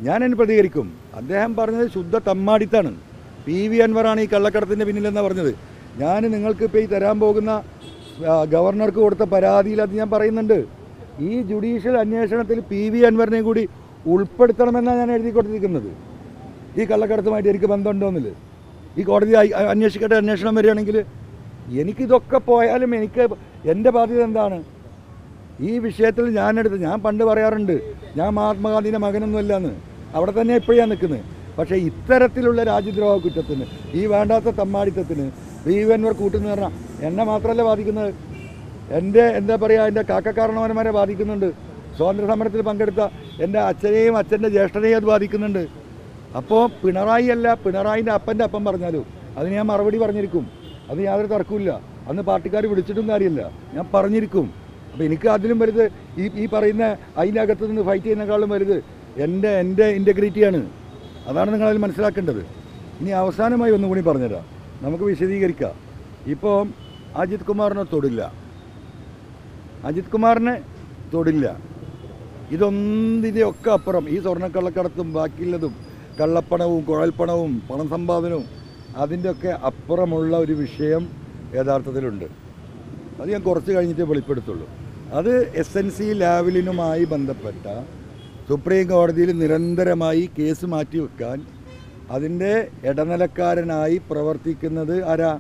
ഞാൻ അതിന് പ്രതികരിക്കും അദ്ദേഹം പറഞ്ഞത് ശുദ്ധ തമ്മാടിത്താണ് പി വി അൻവറാണ് ഈ കള്ളക്കടത്തിൻ്റെ പിന്നിലെന്നാണ് പറഞ്ഞത് ഞാൻ നിങ്ങൾക്ക് ഇപ്പോൾ ഈ തരാൻ പോകുന്ന ആ, ഗവർണർക്ക് കൊടുത്ത പരാതിയിൽ അത് ഞാൻ പറയുന്നുണ്ട് ഈ ജുഡീഷ്യൽ അന്വേഷണത്തിൽ പി വി അൻവറിനെ കൂടി ഉൾപ്പെടുത്തണമെന്നാണ് ഞാൻ എഴുതി കൊടുത്തിരിക്കുന്നത് ഈ കള്ളക്കടത്തുമായിട്ട് എനിക്ക് ബന്ധമുണ്ടോന്നില്ല ഈ കോടതി അ- അ- അന്വേഷിക്കട്ടെ അന്വേഷണം വരികയാണെങ്കിൽ എനിക്കിതൊക്കെ പോയാലും എനിക്ക് എൻ്റെ ബാധ്യത എന്താണ് ഈ വിഷയത്തിൽ ഞാനെടുത്ത് ഞാൻ പണ്ട് പറയാറുണ്ട് ഞാൻ മഹാത്മാഗാന്ധിൻ്റെ മകനൊന്നുമല്ല എന്ന് അവിടെ തന്നെ ഇപ്പോഴാണ് നിൽക്കുന്നത് പക്ഷേ ഇത്തരത്തിലുള്ള രാജ്യദ്രോഹ കുറ്റത്തിന് ഈ വേണ്ടാത്ത തമ്മാടിത്തത്തിന് വി വെൻവർ കൂട്ടുന്ന പറഞ്ഞാൽ എന്നെ മാത്രമല്ല ബാധിക്കുന്നത് എൻ്റെ എന്താ പറയുക എൻ്റെ കാക്കക്കാരണവന്മാരെ ബാധിക്കുന്നുണ്ട് സ്വാതന്ത്ര്യ സമരത്തിൽ പങ്കെടുത്ത എൻ്റെ അച്ഛനെയും അച്ഛൻ്റെ ജ്യേഷ്ഠനെയും അത് ബാധിക്കുന്നുണ്ട് അപ്പോൾ പിണറായി അല്ല പിണറായിൻ്റെ അപ്പൻ്റെ അപ്പം പറഞ്ഞാലും അതിന് ഞാൻ മറുപടി പറഞ്ഞിരിക്കും അത് യാതൊരു തർക്കമില്ല അന്ന് പാർട്ടിക്കാർ വിളിച്ചിട്ടും കാര്യമില്ല ഞാൻ പറഞ്ഞിരിക്കും അപ്പോൾ എനിക്ക് അതിലും വലുത് ഈ ഈ പറയുന്ന അതിൻ്റെ അകത്ത് നിന്ന് ഫൈറ്റ് ചെയ്യുന്നതിനേക്കാളും വലുത് എൻ്റെ എൻ്റെ ഇൻറ്റഗ്രിറ്റിയാണ് അതാണ് നിങ്ങളതിൽ മനസ്സിലാക്കേണ്ടത് ഇനി അവസാനമായി ഒന്നും കൂടി പറഞ്ഞുതരാം നമുക്ക് വിശദീകരിക്കാം ഇപ്പോൾ അജിത് കുമാറിനെ തൊടില്ല അജിത് കുമാറിനെ തൊടില്ല ഇതൊന്നിൻ്റെയൊക്കെ അപ്പുറം ഈ സ്വർണ്ണക്കള്ളക്കടത്തും ബാക്കിയുള്ളതും കള്ളപ്പണവും കുഴൽപ്പണവും പണം സമ്പാദനവും അതിൻ്റെയൊക്കെ അപ്പുറമുള്ള ഒരു വിഷയം യഥാർത്ഥത്തിലുണ്ട് അത് ഞാൻ കുറച്ച് കഴിഞ്ഞിട്ട് വെളിപ്പെടുത്തുള്ളൂ അത് എസ് എൻ സി ലാവലിനുമായി ബന്ധപ്പെട്ട സുപ്രീം കോടതിയിൽ നിരന്തരമായി കേസ് മാറ്റിവെക്കാൻ അതിൻ്റെ ഇടനിലക്കാരനായി പ്രവർത്തിക്കുന്നത് ആരാ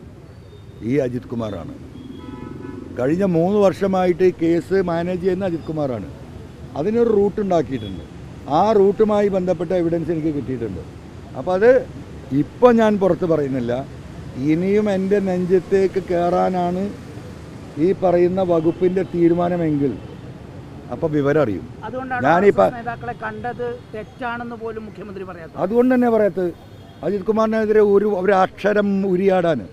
ഈ അജിത് കുമാറാണ് കഴിഞ്ഞ മൂന്ന് വർഷമായിട്ട് ഈ കേസ് മാനേജ് ചെയ്യുന്ന അജിത് കുമാറാണ് അതിനൊരു റൂട്ട് ഉണ്ടാക്കിയിട്ടുണ്ട് ആ റൂട്ടുമായി ബന്ധപ്പെട്ട എവിഡൻസ് എനിക്ക് കിട്ടിയിട്ടുണ്ട് അപ്പോൾ അത് ഇപ്പം ഞാൻ പുറത്ത് പറയുന്നില്ല ഇനിയും എൻ്റെ നെഞ്ചത്തേക്ക് കയറാനാണ് ഈ പറയുന്ന വകുപ്പിൻ്റെ തീരുമാനമെങ്കിൽ അപ്പോൾ വിവരം അറിയും അതുകൊണ്ടാണ് ഞാനിപ്പ- RSS നേതാക്കളെ കണ്ടത് തെറ്റാണെന്ന് പോലും മുഖ്യമന്ത്രി പറയാത്തത് അതുകൊണ്ട് തന്നെ പറയത്ത് അജിത് കുമാറിനെതിരെ ഒരു ഒരു അക്ഷരം ഉരിയാടാൻ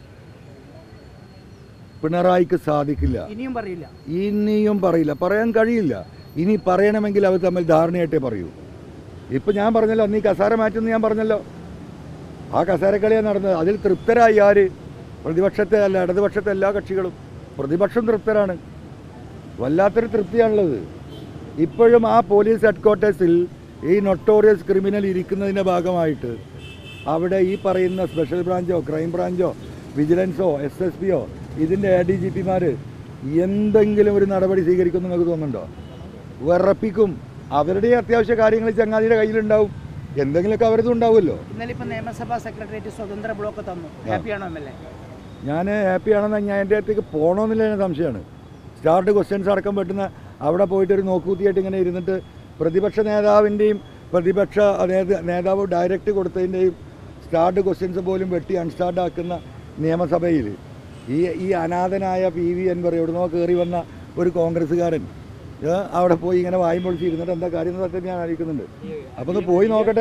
പിണറായിക്ക് സാധിക്കില്ല ഇനിയും പറയില്ല ഇനിയും പറയില്ല പറയാൻ കഴിയില്ല ഇനി പറയണമെങ്കിൽ അവർ തമ്മിൽ ധാരണയായിട്ടേ പറയൂ ഇപ്പം ഞാൻ പറഞ്ഞല്ലോ നീ കസാര മാറ്റുമെന്ന് ഞാൻ പറഞ്ഞല്ലോ ആ കസാരക്കളിയാണ് നടന്നത് അതിൽ തൃപ്തരായി ആര് പ്രതിപക്ഷത്തെ അല്ല ഇടതുപക്ഷത്തെ എല്ലാ കക്ഷികളും പ്രതിപക്ഷം തൃപ്തരാണ് വല്ലാത്തൊരു തൃപ്തിയാണുള്ളത് ഇപ്പോഴും ആ പോലീസ് ഹെഡ് ക്വാർട്ടേഴ്സിൽ ഈ നൊട്ടോറിയസ് ക്രിമിനൽ ഇരിക്കുന്നതിൻ്റെ ഭാഗമായിട്ട് അവിടെ ഈ പറയുന്ന സ്പെഷ്യൽ ബ്രാഞ്ചോ ക്രൈം ബ്രാഞ്ചോ വിജിലൻസോ എസ് എസ് പിയോ ഇതിൻ്റെ എ ഡി ജി പിമാർ എന്തെങ്കിലും ഒരു നടപടി സ്വീകരിക്കുമെന്ന് നിങ്ങൾക്ക് തോന്നുന്നുണ്ടോ വിറപ്പിക്കും അവരുടെ അത്യാവശ്യ കാര്യങ്ങൾ ചങ്ങാതിയുടെ കയ്യിലുണ്ടാവും എന്തെങ്കിലുമൊക്കെ അവരതും ഉണ്ടാവുമല്ലോ ഇന്നലെ ഇപ്പൊ നിയമസഭാ സെക്രട്ടേറിയറ്റ് സ്വതന്ത്ര ബ്ലോക്ക് തന്നു ഹാപ്പിയാണോ എം എൽ എ ഞാൻ ഹാപ്പിയാണെന്ന് ഞാൻ എൻ്റെ അടുത്തേക്ക് പോകണമെന്നില്ല എൻ്റെ സംശയമാണ് സ്റ്റാർട്ട് ക്വസ്റ്റ്യൻസ് അടക്കം പറ്റുന്ന അവിടെ പോയിട്ട് ഒരു നോക്കൂത്തിയായിട്ട് ഇങ്ങനെ ഇരുന്നിട്ട് പ്രതിപക്ഷ നേതാവിൻ്റെയും പ്രതിപക്ഷ നേത- നേതാവ് ഡയറക്റ്റ് കൊടുത്തതിൻ്റെയും സ്റ്റാർട്ട് ക്വസ്റ്റ്യൻസ് പോലും വെട്ടി അൺസ്റ്റാർട്ട് ആക്കുന്ന നിയമസഭയിൽ ഈ ഈ അനാഥനായ പി വി അൻവർ എവിടുന്നോ കയറി വന്ന ഒരു കോൺഗ്രസ്സുകാരൻ ഏ, അവിടെ പോയി ഇങ്ങനെ വായും പൊളിച്ച് ഇരുന്നിട്ട് എന്താ കാര്യം എന്ന് സത്യം ഞാൻ അറിയിക്കുന്നുണ്ട് അപ്പോൾ ഒന്ന് പോയി നോക്കട്ടെ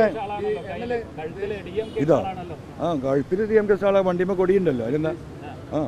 ഇതോ ആ കഴുത്തിൽ ഡി എം കെ സ്റ്റാളെ വണ്ടിമ കൊടിയുണ്ടല്ലോ അതിലെന്താ ആ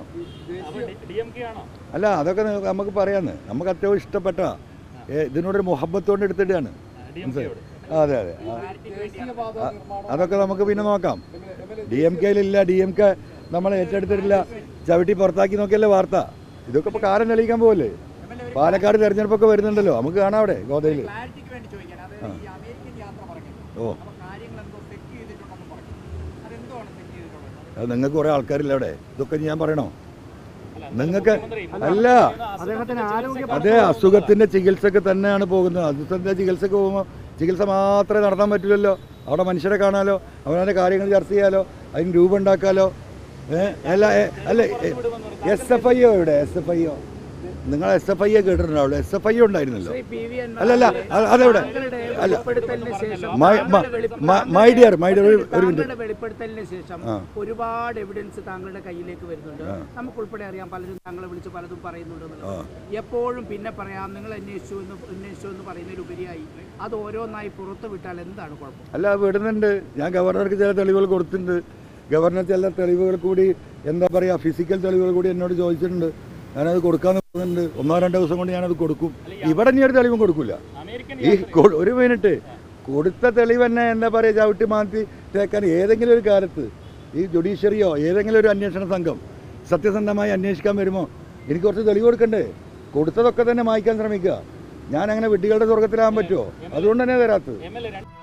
അല്ല അതൊക്കെ നി- നമുക്ക് പറയാന്ന് നമുക്ക് അത്യാവശ്യം ഇഷ്ടപ്പെട്ട ഏ, ഇതിനോടൊരു മുഹബത്തോണ്ട് എടുത്തിട്ടാണ് മനസ്സിലായോ? ആ, അതെ അതെ ആ. ആ, അതൊക്കെ നമുക്ക് പിന്നെ നോക്കാം ഡി എം കെയിലില്ല ഡി എം കെ നമ്മളെ ഏറ്റെടുത്തിട്ടില്ല ചവിട്ടി പുറത്താക്കി നോക്കിയല്ലേ വാർത്ത ഇതൊക്കെ ഇപ്പോൾ കാലം തെളിയിക്കാൻ പോവല്ലേ പാലക്കാട് തെരഞ്ഞെടുപ്പൊക്കെ വരുന്നുണ്ടല്ലോ നമുക്ക് കാണാം അവിടെ ഗോതയിൽ ക്ലാരിറ്റിക്ക് വേണ്ടി ചോദിക്കാൻ അതായത് ഈ അമേരിക്കൻ യാത്ര പറഞ്ഞു ഓ അപ്പൊ കാര്യങ്ങൾ എന്തോ തെറ്റ് ചെയ്തിട്ടുണ്ടെന്ന് പറഞ്ഞു അതെന്തുവാണ് തെറ്റ് ചെയ്തിട്ടുള്ളത് അത് നിങ്ങൾക്ക് കുറേ ആൾക്കാരില്ല അവിടെ ഇതൊക്കെ ഞാൻ പറയണോ നിങ്ങൾക്ക് അല്ല അദ്ദേഹത്തിന് ആരോഗ്യ അതേ അസുഖത്തിന്റെ ചികിത്സക്ക് തന്നെയാണ് പോകുന്നത് അസുഖത്തിന്റെ ചികിത്സക്ക് പോകുമ്പോൾ ചികിത്സ മാത്രമേ നടത്താൻ പറ്റില്ലല്ലോ അവിടെ മനുഷ്യരെ കാണാലോ അവനവൻ്റെ കാര്യങ്ങൾ ചർച്ച ചെയ്യാലോ അതിന് രൂപം ഉണ്ടാക്കാലോ ഏ അല്ല ഏ, അല്ല എസ് എഫ് ഐ ഒ ഇവിടെ എസ് എഫ് ഐ ഒ നിങ്ങൾ എസ് എഫ് ഐ ഒ കേട്ടിട്ടുണ്ടാവുള്ളൂ എസ് എഫ് ഐ ഒ ഉണ്ടായിരുന്നല്ലോ ശ്രീ പി വി അൻവർ അല്ലല്ല അത് അതെവിടെ താങ്കളുടെ അല്ല വെളിപ്പെടുത്തലിന് ശേഷം മൈ- മ- താങ്കളുടെ വെളിപ്പെ- മ- മൈ ഡിയർ മൈ ഡിയർ ഒരു ഒരു മിനിറ്റ് താങ്കളുടെ വെളിപ്പെടുത്തലിന് ശേഷം ആ. ഒരുപാട് എവിഡൻസ് താങ്കളുടെ കയ്യിലേക്ക് വരുന്നുണ്ട് നമുക്ക് ഉൾപ്പെടെ അറിയാം പലരും താങ്കളെ വിളിച്ച് പലതും പറയുന്നുണ്ട് എന്നുള്ളത്. എപ്പോഴും പിന്നെ പറയാം നിങ്ങൾ അന്വേഷിച്ചു എന്ന് അന്വേഷിച്ചു എന്ന് പറയുന്നതിലുപരിയായി അത് ഓരോന്നായി പുറത്തു വിട്ടാൽ എന്താണ് കുഴപ്പം അല്ല വിടുന്നുണ്ട് ഞാൻ ഗവർണർക്ക് ചില തെളിവുകൾ കൊടുത്തിട്ടുണ്ട് ഗവർണർ ചില തെളിവുകൾ കൂടി എന്താ പറയുക ഫിസിക്കൽ തെളിവുകൾ കൂടി എന്നോട് ചോദിച്ചിട്ടുണ്ട് ഞാനത് കൊടുക്കാന്ന് പറയുന്നുണ്ട് ഒന്നോ രണ്ടോ ദിവസം കൊണ്ട് ഞാനത് കൊടുക്കും ഇവിടെ ഇനി ഒരു തെളിവും കൊടുക്കില്ല ഈ കൊ- ഒരു മിനിറ്റ് കൊടുത്ത തെളിവ് തന്നെ എന്താ പറയുക ചവിട്ടി മാറ്റി തേക്കാൻ ഏതെങ്കിലും ഒരു കാലത്ത് ഈ ജുഡീഷ്യറിയോ ഏതെങ്കിലും ഒരു അന്വേഷണ സംഘം സത്യസന്ധമായി അന്വേഷിക്കാൻ വരുമോ എനിക്ക് കുറച്ച് തെളിവ് കൊടുക്കണ്ടേ കൊടുത്തതൊക്കെ തന്നെ മായ്ക്കാൻ ശ്രമിക്കുക ഞാൻ അങ്ങനെ വിഡ്ഢികളുടെ സ്വർഗത്തിലാകാൻ പറ്റുമോ അതുകൊണ്ട് തന്നെ തരാത്തത് എം എൽ എ രണ്ട്